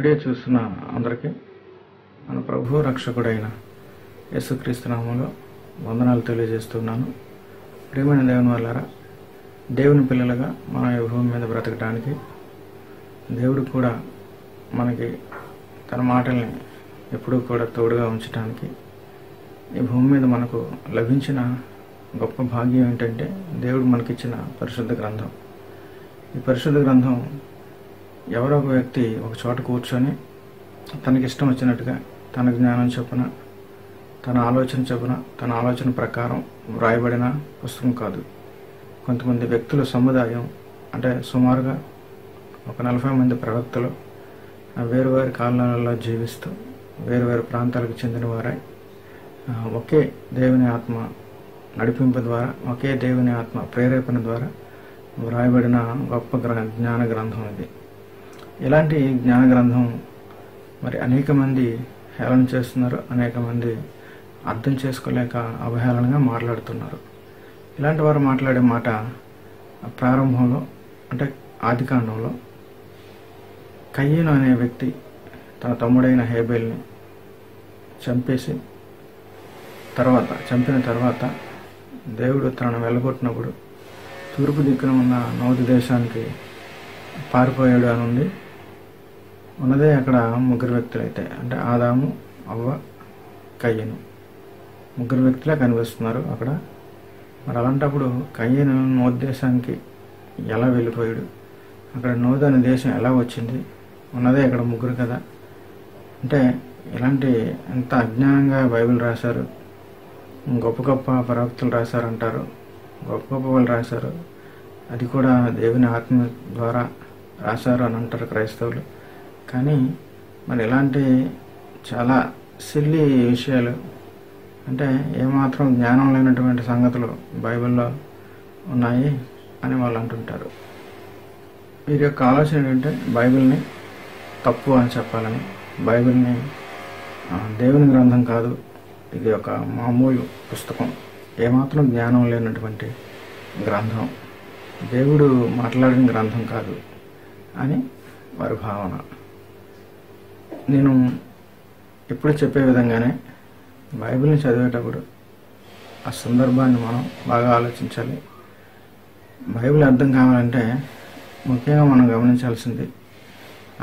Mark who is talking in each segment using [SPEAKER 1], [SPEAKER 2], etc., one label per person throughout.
[SPEAKER 1] video చూస్తున్న అందరికీ మన ప్రభు రక్షకుడైన యేసుక్రీస్తు నామంలో వందనాలు తెలియజేస్తున్నాను ప్రియమైన దేవుని వల్లరా దేవుని పిల్లలుగా మన ఈ భూమి మీద బ్రతకడానికి దేవుడు కూడా మనకి తన మాటల్ని ఎప్పుడూ కూడా తోడుగా ఉంచడానికి ఈ భూమి మీద మనకు లభించిన గొప్ప భాగ్యం ఏంటంటే దేవుడు మనకిచ్చిన పరిశుద్ధ గ్రంథం ఈ పరిశుద్ధ గ్రంథం ఎవరో ఒక వ్యక్తి ఒక చోట కూర్చొని తనకి ఇష్టం వచ్చినట్టుగా తన జ్ఞానం చొప్పున తన ఆలోచన చొప్పున తన ఆలోచన ప్రకారం వ్రాయబడిన పుస్తకం కాదు కొంతమంది వ్యక్తుల సముదాయం అంటే సుమారుగా ఒక నలభై మంది ప్రవక్తలు ఆ వేరు వేరు కాలాలలో జీవిస్తూ వేరు వేరు ప్రాంతాలకు చెందిన వారై ఆ, ఒకే దేవుని ఆత్మ నడిపింపు ద్వారా ఒకే దేవుని ఆత్మ ప్రేరేపణ ద్వారా వ్రాయబడిన గొప్ప గ్ర జ్ఞాన గ్రంథం ఇది ఇలాంటి జ్ఞాన గ్రంథం మరి అనేక మంది హేళన చేస్తున్నారు అనేక మంది అర్థం చేసుకోలేక అవహేళనగా మాట్లాడుతున్నారు ఇలాంటి వారు మాట్లాడే మాట ప్రారంభంలో అంటే ఆదికాండంలో కయ్యను అనే వ్యక్తి తన తమ్ముడైన హేబేల్ని చంపేసి తర్వాత చంపిన తర్వాత దేవుడు తనను వెళ్ళగొట్టినప్పుడు తూర్పు దిక్కున ఉన్న నౌతి దేశానికి పారిపోయాడు అని ఉంది ఉన్నదే అక్కడ ముగ్గురు వ్యక్తులు అయితే అంటే ఆదాము అవ్వ కయ్యను ముగ్గురు వ్యక్తులే కనిపిస్తున్నారు అక్కడ మరి అలాంటప్పుడు కయ్యను నోతి దేశానికి ఎలా వెళ్ళిపోయాడు అక్కడ నోదు అనే దేశం ఎలా వచ్చింది ఉన్నదే ఇక్కడ ముగ్గురు కదా అంటే ఇలాంటి ఎంత అజ్ఞానంగా బైబిల్ రాశారు గొప్ప గొప్ప ప్రవక్తలు రాశారంటారు గొప్ప గొప్ప వాళ్ళు రాశారు అది కూడా దేవుని ఆత్మ ద్వారా రాశారు అని అంటారు క్రైస్తవులు కానీ మరి ఇలాంటి చాలా సిల్లి విషయాలు అంటే ఏమాత్రం జ్ఞానం లేనటువంటి సంగతులు బైబిల్లో ఉన్నాయి అని వాళ్ళు అంటుంటారు వీరి యొక్క ఆలోచన ఏంటంటే బైబిల్ని తప్పు అని చెప్పాలని బైబిల్ని ఆ, దేవుని గ్రంథం కాదు ఇది ఒక మామూలు పుస్తకం ఏమాత్రం జ్ఞానం లేనటువంటి గ్రంథం దేవుడు మాట్లాడిన గ్రంథం కాదు అని వారి భావన నేను ఎప్పుడు చెప్పే విధంగానే బైబిల్ని చదివేటప్పుడు ఆ సందర్భాన్ని మనం బాగా ఆలోచించాలి బైబిల్ అర్థం కావాలంటే ముఖ్యంగా మనం గమనించాల్సింది ఆ,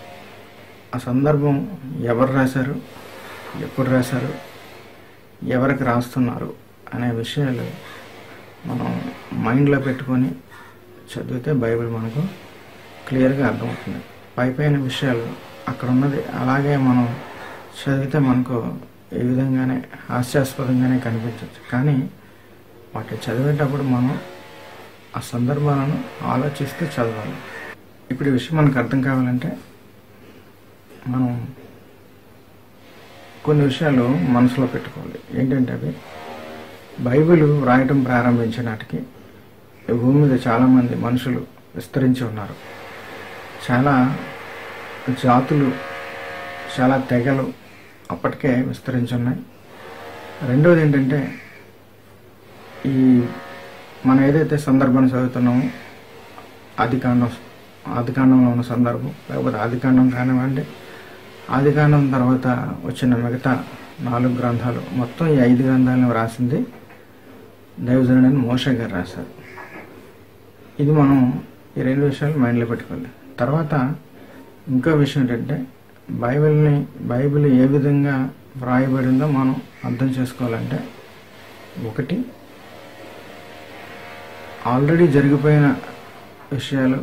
[SPEAKER 1] ఆ సందర్భం ఎవరు రాశారు ఎప్పుడు రాశారు ఎవరికి రాస్తున్నారు అనే విషయాలు మనం మైండ్లో పెట్టుకొని చదివితే బైబిల్ మనకు క్లియర్గా అర్థమవుతుంది పై పైన విషయాలు అక్కడ ఉన్నది అలాగే మనం చదివితే మనకు ఈ విధంగానే హాస్యాస్పదంగానే కనిపించవచ్చు కానీ వాటిని చదివేటప్పుడు మనం ఆ సందర్భాలను ఆలోచిస్తూ చదవాలి ఇప్పుడు ఈ విషయం మనకు అర్థం కావాలంటే మనం కొన్ని విషయాలు మనసులో పెట్టుకోవాలి ఏంటంటే అవి బైబిల్ వ్రాయటం ప్రారంభించిన నాటికి ఈ భూమి మీద చాలామంది మనుషులు విస్తరించి ఉన్నారు చాలా జాతులు చాలా తెగలు అప్పటికే విస్తరించి ఉన్నాయి రెండోది ఏంటంటే ఈ మనం ఏదైతే సందర్భాన్ని చదువుతున్నామో ఆదికాండం ఆదికాండంలో ఉన్న సందర్భం లేకపోతే ఆదికాండం కానివ్వండి ఆదికాండం తర్వాత వచ్చిన మిగతా నాలుగు గ్రంథాలు మొత్తం ఈ ఐదు గ్రంథాలను వ్రాసింది దైవజనుడని మోష గారు రాశారు ఇది మనం ఈ రెండు విషయాలు మైండ్లో పెట్టుకోవాలి తర్వాత ఇంకో విషయం ఏంటంటే బైబిల్ని బైబిల్ ఏ విధంగా వ్రాయబడిందో మనం అర్థం చేసుకోవాలంటే ఒకటి ఆల్రెడీ జరిగిపోయిన విషయాలు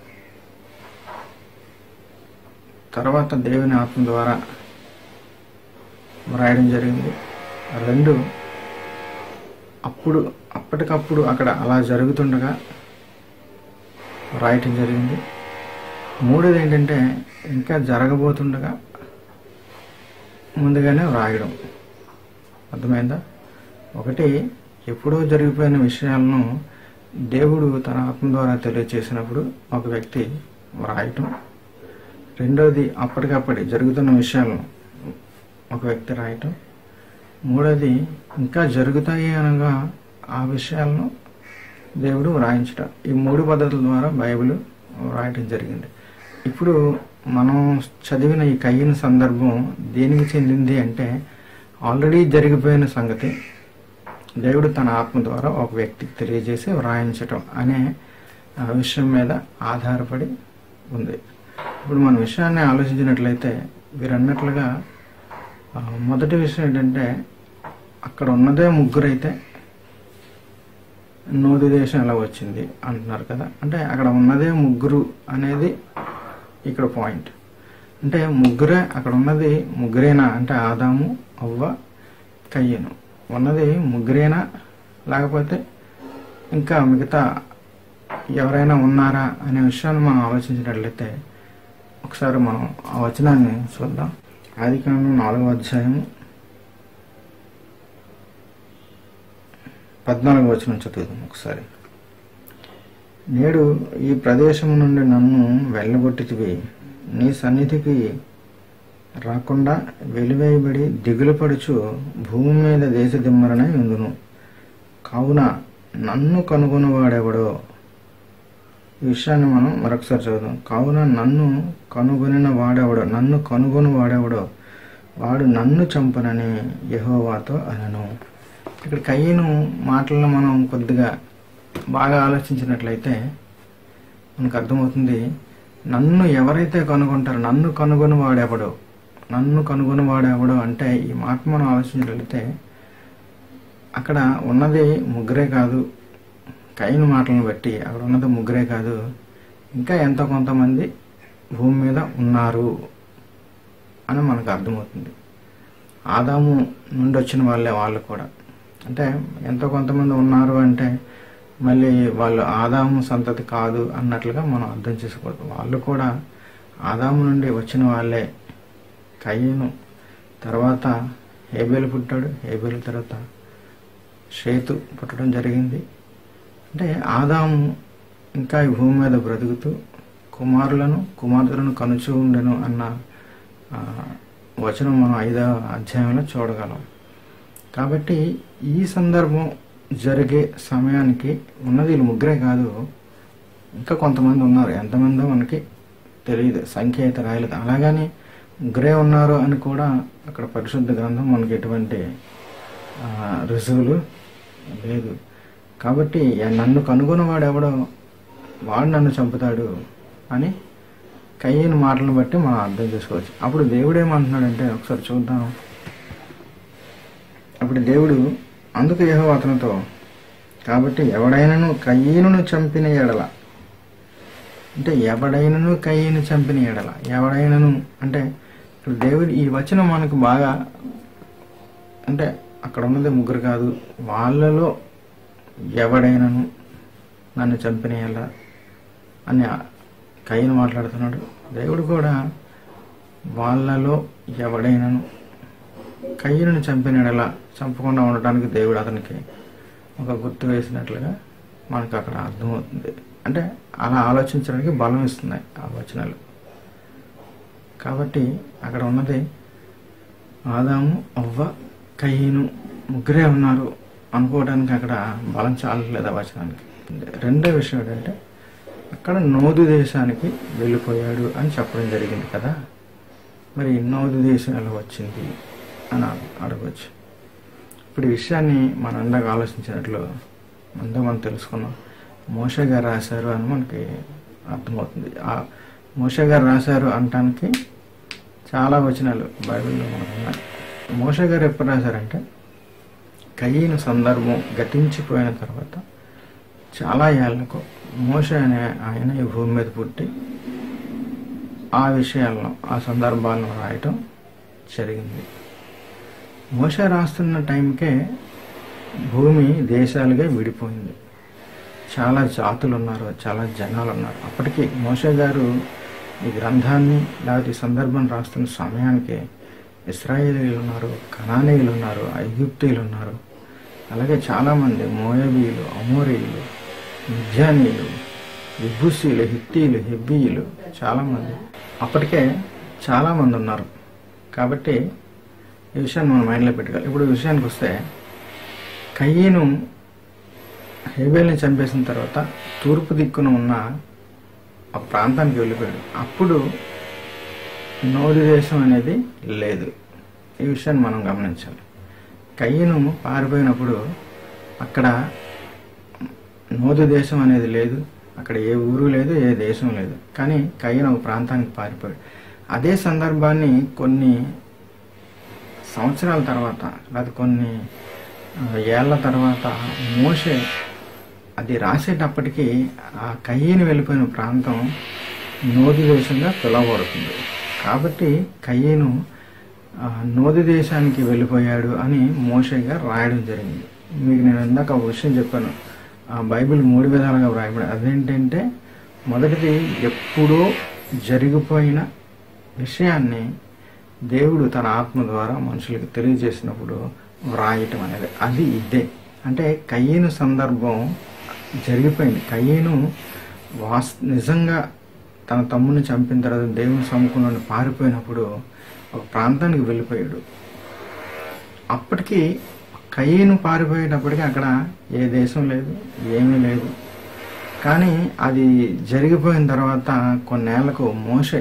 [SPEAKER 1] తర్వాత దేవుని ఆత్మ ద్వారా వ్రాయడం జరిగింది రెండు అప్పుడు అప్పటికప్పుడు అక్కడ అలా జరుగుతుండగా రాయటం జరిగింది మూడోది ఏంటంటే ఇంకా జరగబోతుండగా ముందుగానే వ్రాయడం అర్థమైందా ఒకటి ఎప్పుడో జరిగిపోయిన విషయాలను దేవుడు తన ఆత్మ ద్వారా తెలియచేసినప్పుడు ఒక వ్యక్తి వ్రాయటం రెండోది అప్పటికప్పటి జరుగుతున్న విషయాలను ఒక వ్యక్తి రాయటం మూడోది ఇంకా జరుగుతాయి అనగా ఆ విషయాలను దేవుడు వ్రాయించటం ఈ మూడు పద్ధతుల ద్వారా బైబిల్ వ్రాయటం జరిగింది ఇప్పుడు మనం చదివిన ఈ కయ్యిన సందర్భం దేనికి చెందింది అంటే ఆల్రెడీ జరిగిపోయిన సంగతి దేవుడు తన ఆత్మ ద్వారా ఒక వ్యక్తికి తెలియజేసి వ్రాయించటం అనే ఆ, విషయం మీద ఆధారపడి ఉంది ఇప్పుడు మన విషయాన్ని ఆలోచించినట్లయితే వీరన్నట్లుగా ఆ, మొదటి విషయం ఏంటంటే అక్కడ ఉన్నదే ముగ్గురైతే నోది దేశం ఎలా వచ్చింది అంటున్నారు కదా అంటే అక్కడ ఉన్నదే ముగ్గురు అనేది ఇక్కడ పాయింట్ అంటే ముగ్గురే అక్కడ ఉన్నది ముగ్గురేనా అంటే ఆదాము అవ్వ కయ్యను ఉన్నది ముగ్గురేనా లేకపోతే ఇంకా మిగతా ఎవరైనా ఉన్నారా అనే విషయాన్ని మనం ఆలోచించినట్లయితే ఒకసారి మనం ఆ వచనాన్ని చూద్దాం ఆది కాండం నాలుగో అధ్యాయము పద్నాలుగు వచనం చదువుదాం ఒకసారి నేడు ఈ ప్రదేశము నుండి నన్ను వెళ్ళగొట్టితివి నీ సన్నిధికి రాకుండా వెలివేయబడి దిగులు పడుచు భూమి మీద దేశ దిమ్మరనై ఉందును కావున నన్ను కనుగొనవాడెవడో ఈ విషయాన్ని మనం మరొకసారి చదువుదాం కావున నన్ను కనుగొనిన వాడెవడో నన్ను కనుగొని వాడెవడో వాడు నన్ను చంపనని యెహోవాతో అనను ఇక్కడ కయ్యను మాటలను మనం కొద్దిగా బాగా ఆలోచించినట్లయితే మనకు అర్థమవుతుంది నన్ను ఎవరైతే కనుగొంటారో నన్ను కనుగొని వాడెవడో నన్ను కనుగొని వాడెవడో అంటే ఈ మాట మనం ఆలోచించినట్లయితే అక్కడ ఉన్నది ముగ్గురే కాదు కైన మాటలను బట్టి అక్కడ ఉన్నది ముగ్గురే కాదు ఇంకా ఎంతో కొంతమంది భూమి మీద ఉన్నారు అని మనకు అర్థమవుతుంది ఆదాము నుండి వచ్చిన వాళ్ళే వాళ్ళు కూడా అంటే ఎంతో కొంతమంది ఉన్నారు అంటే మళ్ళీ వాళ్ళు ఆదాము సంతతి కాదు అన్నట్లుగా మనం అర్థం చేసుకోవద్దు వాళ్ళు కూడా ఆదాము నుండి వచ్చిన వాళ్ళే కయ్యను తర్వాత హేబేలు పుట్టాడు హేబేలు తర్వాత షేతు పుట్టడం జరిగింది అంటే ఆదాము ఇంకా ఈ భూమి మీద బ్రతుకుతూ కుమారులను కుమార్తెలను కనుచూ ఉండెను అన్న ఆ, వచనం మనం ఐదవ అధ్యాయంలో చూడగలం కాబట్టి ఈ సందర్భం జరిగే సమయానికి ఉన్నది వీళ్ళు ముగ్గురే కాదు ఇంకా కొంతమంది ఉన్నారు ఎంతమందో మనకి తెలియదు సంఖ్య అయితే రాయలేదు అలాగని ముగ్గురే ఉన్నారు అని కూడా అక్కడ పరిశుద్ధ గ్రంథం మనకి ఎటువంటి ఆ, రుజువులు లేదు కాబట్టి నన్ను కనుగొన్నవాడు ఎవడో వాడు నన్ను చంపుతాడు అని కయ్యని మాటలను బట్టి మనం అర్థం చేసుకోవచ్చు అప్పుడు దేవుడు ఏమంటున్నాడంటే ఒకసారి చూద్దాం అప్పుడు దేవుడు అందుకు ఏహో అతనితో కాబట్టి ఎవడైనను కయ్యను చంపిన ఎడల అంటే ఎవడైనను కయ్యను చంపిన ఎడల ఎవడైనను అంటే ఇప్పుడు దేవుడు ఈ వచనం మనకు బాగా అంటే అక్కడ ఉన్నది ముగ్గురు కాదు వాళ్ళలో ఎవడైనను నన్ను చంపిన ఎడల అని కయ్యను మాట్లాడుతున్నాడు దేవుడు కూడా వాళ్ళలో ఎవడైనను కయ్యను చంపినడలా చంపకుండా ఉండటానికి దేవుడు అతనికి ఒక గుర్తు వేసినట్లుగా మనకు అక్కడ అర్థమవుతుంది అంటే అలా ఆలోచించడానికి బలం ఇస్తున్నాయి ఆ వచనాలు కాబట్టి అక్కడ ఉన్నది ఆదాము అవ్వ కయ్యను ముగ్గురే ఉన్నారు అనుకోవడానికి అక్కడ బలం చాలలేదు ఆ వచనానికి రెండో విషయం ఏంటంటే అక్కడ నోదు దేశానికి వెళ్ళిపోయాడు అని చెప్పడం జరిగింది కదా మరి నోదు దేశం ఎలా వచ్చింది అని అడగవచ్చు ఇప్పుడు ఈ విషయాన్ని మనం ఇందాక ఆలోచించినట్లు ముందు మనం తెలుసుకున్నాం మోషే గారు రాశారు అని మనకి అర్థమవుతుంది ఆ మోషే గారు రాశారు అనటానికి చాలా వచనాలు బైబిల్లో మనకు ఉన్నాయి మోషే గారు ఎప్పుడు రాశారంటే కయ్యిన సందర్భం గతించిపోయిన తర్వాత చాలా ఏళ్లకు మోష అనే ఆయన ఈ భూమి మీద పుట్టి ఆ విషయాలను ఆ సందర్భాలను రాయటం జరిగింది మోష రాస్తున్న టైంకే భూమి దేశాలుగా విడిపోయింది చాలా జాతులు ఉన్నారు చాలా జనాలు ఉన్నారు అప్పటికి మోషే గారు ఈ గ్రంథాన్ని లేకపోతే ఈ సందర్భం రాస్తున్న సమయానికి ఇస్రాయేలీలు ఉన్నారు కనానీయులు ఉన్నారు ఐగుప్తీయులు ఉన్నారు అలాగే చాలామంది మోయబీలు అమోరీయులు మిథ్యానీయులు విభూసీలు హిత్తీలు హెబ్బీయులు చాలామంది అప్పటికే చాలామంది ఉన్నారు కాబట్టి ఈ విషయాన్ని మనం మైండ్లో పెట్టుకోవాలి ఇప్పుడు ఈ విషయానికి వస్తే కయ్యను హేబేల్ని చంపేసిన తర్వాత తూర్పు దిక్కున ఉన్న ఆ ప్రాంతానికి వెళ్ళిపోయాడు అప్పుడు నోరు దేశం అనేది లేదు ఈ విషయాన్ని మనం గమనించాలి కయ్యను పారిపోయినప్పుడు అక్కడ నోదు దేశం అనేది లేదు అక్కడ ఏ ఊరు లేదు ఏ దేశం లేదు కానీ కయ్యను ఒక ప్రాంతానికి పారిపోయాడు అదే సందర్భాన్ని కొన్ని సంవత్సరాల తర్వాత లేదా కొన్ని ఆ, ఏళ్ల తర్వాత మోషే అది రాసేటప్పటికి ఆ కయ్యను వెళ్ళిపోయిన ప్రాంతం నోది దేశంగా పిలువబడుతుంది కాబట్టి కయ్యను ఆ, నోది దేశానికి వెళ్ళిపోయాడు అని మోషే గారు రాయడం జరిగింది మీకు నేను ఇందాక ఒక విషయం చెప్పాను ఆ బైబిల్ మూడు విధాలుగా వ్రాయబడి అదేంటంటే మొదటిది ఎప్పుడో జరిగిపోయిన విషయాన్ని దేవుడు తన ఆత్మ ద్వారా మనుషులకు తెలియజేసినప్పుడు వ్రాయటం అనేది అది ఇదే అంటే కయ్యను సందర్భం జరిగిపోయింది కయ్యను వాస్ నిజంగా తన తమ్ముని చంపిన తర్వాత దేవుని సముఖంలో పారిపోయినప్పుడు ఒక ప్రాంతానికి వెళ్ళిపోయాడు అప్పటికి కయ్యను పారిపోయేటప్పటికి అక్కడ ఏ దేశం లేదు ఏమీ లేదు కానీ అది జరిగిపోయిన తర్వాత కొన్నేళ్లకు మోషే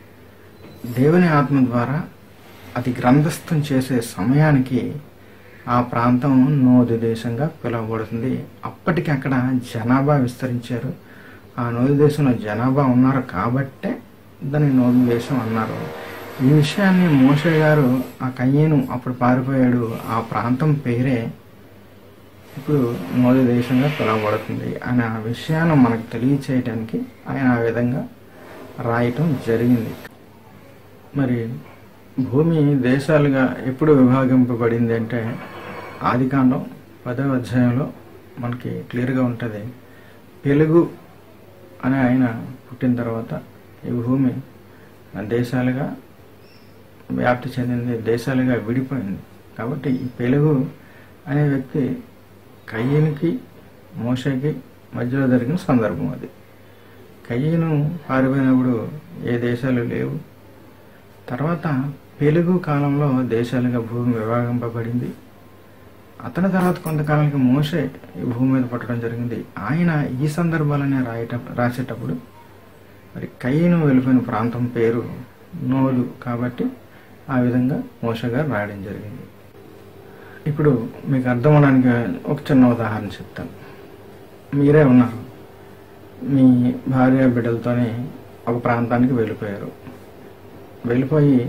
[SPEAKER 1] దేవుని ఆత్మ ద్వారా అది గ్రంథస్థం చేసే సమయానికి ఆ ప్రాంతం నోదు దేశంగా పిలువబడుతుంది అప్పటికి అక్కడ జనాభా విస్తరించారు ఆ నోదు దేశంలో జనాభా ఉన్నారు కాబట్టే దాన్ని నోదు దేశం అన్నారు ఈ విషయాన్ని మోషే గారు ఆ కయ్యను అప్పుడు పారిపోయాడు ఆ ప్రాంతం పేరే ఇప్పుడు నోదు దేశంగా పిలువబడుతుంది అనే ఆ విషయాన్ని మనకు తెలియచేయడానికి ఆయన ఆ విధంగా రాయటం జరిగింది మరి భూమి దేశాలుగా ఎప్పుడు విభాగింపబడింది అంటే ఆదికాండం పదవ అధ్యాయంలో మనకి క్లియర్గా ఉంటుంది తెలుగు అనే ఆయన పుట్టిన తర్వాత ఈ భూమి దేశాలుగా వ్యాప్తి చెందింది దేశాలుగా విడిపోయింది కాబట్టి ఈ పెలుగు అనే వ్యక్తి కయ్యనికి మోషకి మధ్యలో జరిగిన సందర్భం అది కయ్యను పారిపోయినప్పుడు ఏ దేశాలు లేవు తర్వాత పెలుగు కాలంలో దేశాలుగా భూమి విభాగింపబడింది అతని తర్వాత కొంతకాలానికి మోసే ఈ భూమి మీద పట్టడం జరిగింది ఆయన ఈ సందర్భాలనే రాయట రాసేటప్పుడు మరి కయ్యను వెళ్ళిపోయిన ప్రాంతం పేరు నోలు కాబట్టి ఆ విధంగా మోస గారు రాయడం జరిగింది ఇప్పుడు మీకు అర్థం అవడానికి ఒక చిన్న ఉదాహరణ చెప్తాను మీరే ఉన్నారు మీ భార్య బిడ్డలతోనే ఒక ప్రాంతానికి వెళ్ళిపోయారు వెళ్ళిపోయి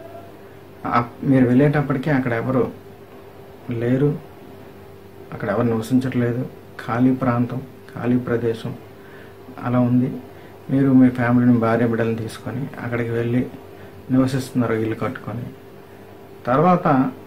[SPEAKER 1] ఆ- మీరు వెళ్ళేటప్పటికీ అక్కడ ఎవరు లేరు అక్కడ ఎవరు నివసించట్లేదు ఖాళీ ప్రాంతం ఖాళీ ప్రదేశం అలా ఉంది మీరు మీ ఫ్యామిలీని భార్య బిడ్డలను తీసుకొని అక్కడికి వెళ్ళి నివసిస్తున్నారు ఇల్లు కట్టుకొని తర్వాత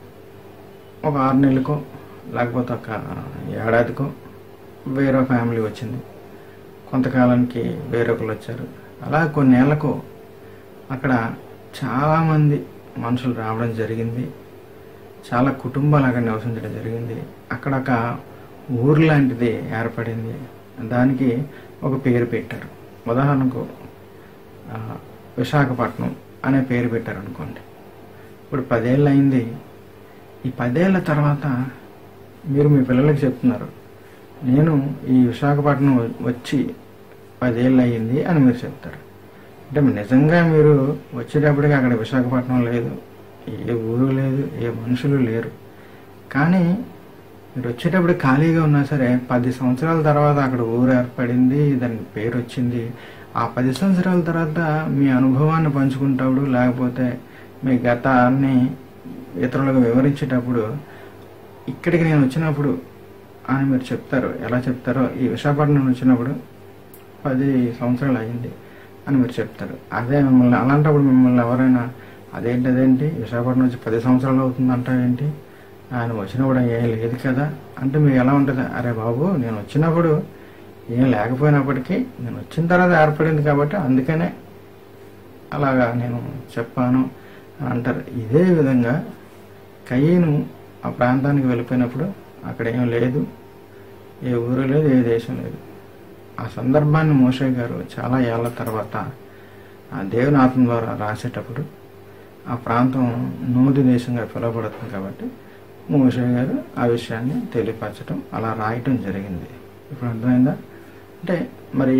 [SPEAKER 1] ఒక ఆరు నెలలకో లేకపోతే ఒక ఏడాదికో వేరే ఫ్యామిలీ వచ్చింది కొంతకాలానికి వేరొకరు వచ్చారు అలా కొన్నేళ్లకు అక్కడ చాలామంది మనుషులు రావడం జరిగింది చాలా కుటుంబాలు అక్కడ నివసించడం జరిగింది అక్కడ ఒక ఊరు లాంటిది ఏర్పడింది దానికి ఒక పేరు పెట్టారు ఉదాహరణకు ఆ, విశాఖపట్నం అనే పేరు పెట్టారు అనుకోండి ఇప్పుడు పదేళ్ళు అయింది ఈ పదేళ్ల తర్వాత మీరు మీ పిల్లలకి చెప్తున్నారు నేను ఈ విశాఖపట్నం వచ్చి పదేళ్ళు అయ్యింది అని మీరు చెప్తారు అంటే నిజంగా మీరు వచ్చేటప్పటికి అక్కడ విశాఖపట్నం లేదు ఏ ఊరు లేదు ఏ మనుషులు లేరు కానీ మీరు వచ్చేటప్పుడు ఖాళీగా ఉన్నా సరే పది సంవత్సరాల తర్వాత అక్కడ ఊరు ఏర్పడింది దానికి పేరు వచ్చింది ఆ పది సంవత్సరాల తర్వాత మీ అనుభవాన్ని పంచుకుంటప్పుడు లేకపోతే మీ గతాన్ని ఇతరులకు వివరించేటప్పుడు ఇక్కడికి నేను వచ్చినప్పుడు అని మీరు చెప్తారు ఎలా చెప్తారో ఈ విశాఖపట్నం వచ్చినప్పుడు పది సంవత్సరాలు అయింది అని మీరు చెప్తారు అదే మిమ్మల్ని అలాంటప్పుడు మిమ్మల్ని ఎవరైనా అదేంటి అదేంటి విశాఖపట్నం వచ్చి పది సంవత్సరాలు అవుతుంది అంటావేంటి ఆయన వచ్చినప్పుడు ఏం లేదు కదా అంటే మీకు ఎలా ఉంటుంది అరే బాబు నేను వచ్చినప్పుడు ఏం లేకపోయినప్పటికీ నేను వచ్చిన తర్వాత ఏర్పడింది కాబట్టి అందుకనే అలాగా నేను చెప్పాను అని అంటారు ఇదే విధంగా కయ్యను ఆ ప్రాంతానికి వెళ్ళిపోయినప్పుడు అక్కడ ఏం లేదు ఏ ఊరు లేదు ఏ దేశం లేదు ఆ సందర్భాన్ని మోషే గారు చాలా ఏళ్ల తర్వాత ఆ దేవుని ఆత్మ ద్వారా రాసేటప్పుడు ఆ ప్రాంతం నూది దేశంగా పిలువబడుతుంది కాబట్టి మోషే గారు ఆ విషయాన్ని తెలియపరచడం అలా రాయటం జరిగింది ఇప్పుడు అర్థమైందా అంటే మరి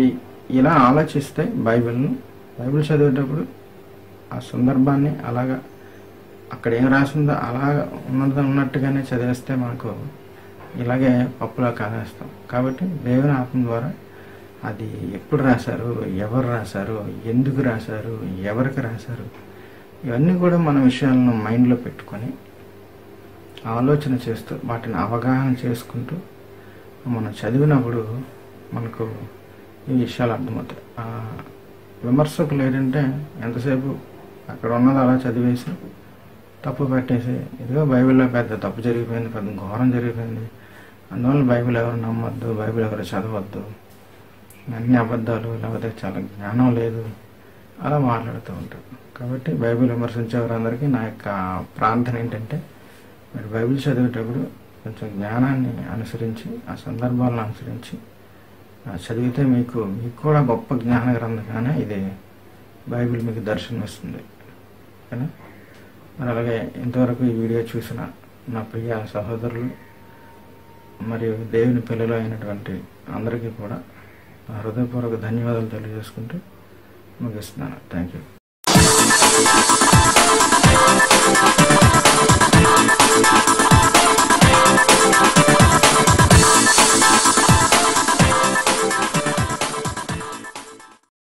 [SPEAKER 1] ఇలా ఆలోచిస్తే బైబిల్ను బైబిల్ చదివేటప్పుడు ఆ సందర్భాన్ని అలాగా అక్కడ ఏం రాసిందో అలా ఉన్నది ఉన్నట్టుగానే చదివేస్తే మనకు ఇలాగే పప్పులో కాదేస్తాం కాబట్టి దేవుని ఆత్మ ద్వారా అది ఎప్పుడు రాశారు ఎవరు రాశారు ఎందుకు రాశారు ఎవరికి రాశారు ఇవన్నీ కూడా మన విషయాలను మైండ్లో పెట్టుకొని ఆలోచన చేస్తూ వాటిని అవగాహన చేసుకుంటూ మనం చదివినప్పుడు మనకు ఈ విషయాలు అర్థమవుతాయి ఆ విమర్శకులు ఏంటంటే ఎంతసేపు అక్కడ ఉన్నది అలా చదివేసి తప్పు పెట్టేసి ఇదిగో బైబిల్లో పెద్ద తప్పు జరిగిపోయింది పెద్ద ఘోరం జరిగిపోయింది అందువల్ల బైబిల్ ఎవరు నమ్మొద్దు బైబిల్ ఎవరు చదవద్దు అన్ని అబద్ధాలు లేకపోతే చాలా జ్ఞానం లేదు అలా మాట్లాడుతూ ఉంటారు కాబట్టి బైబిల్ విమర్శించే వారందరికీ నా యొక్క ప్రార్థన ఏంటంటే మీరు బైబిల్ చదివేటప్పుడు కొంచెం జ్ఞానాన్ని అనుసరించి ఆ సందర్భాలను అనుసరించి ఆ చదివితే మీకు మీకు కూడా గొప్ప జ్ఞాన గ్రంథంగానే ఇది బైబిల్ మీకు దర్శనం ఇస్తుంది ఓకేనా మరి అలాగే ఇంతవరకు ఈ వీడియో చూసిన నా ప్రియ సహోదరులు మరియు దేవుని పిల్లలు అయినటువంటి అందరికీ కూడా నా హృదయపూర్వక ధన్యవాదాలు తెలియజేసుకుంటూ ముగిస్తున్నాను థ్యాంక్ యూ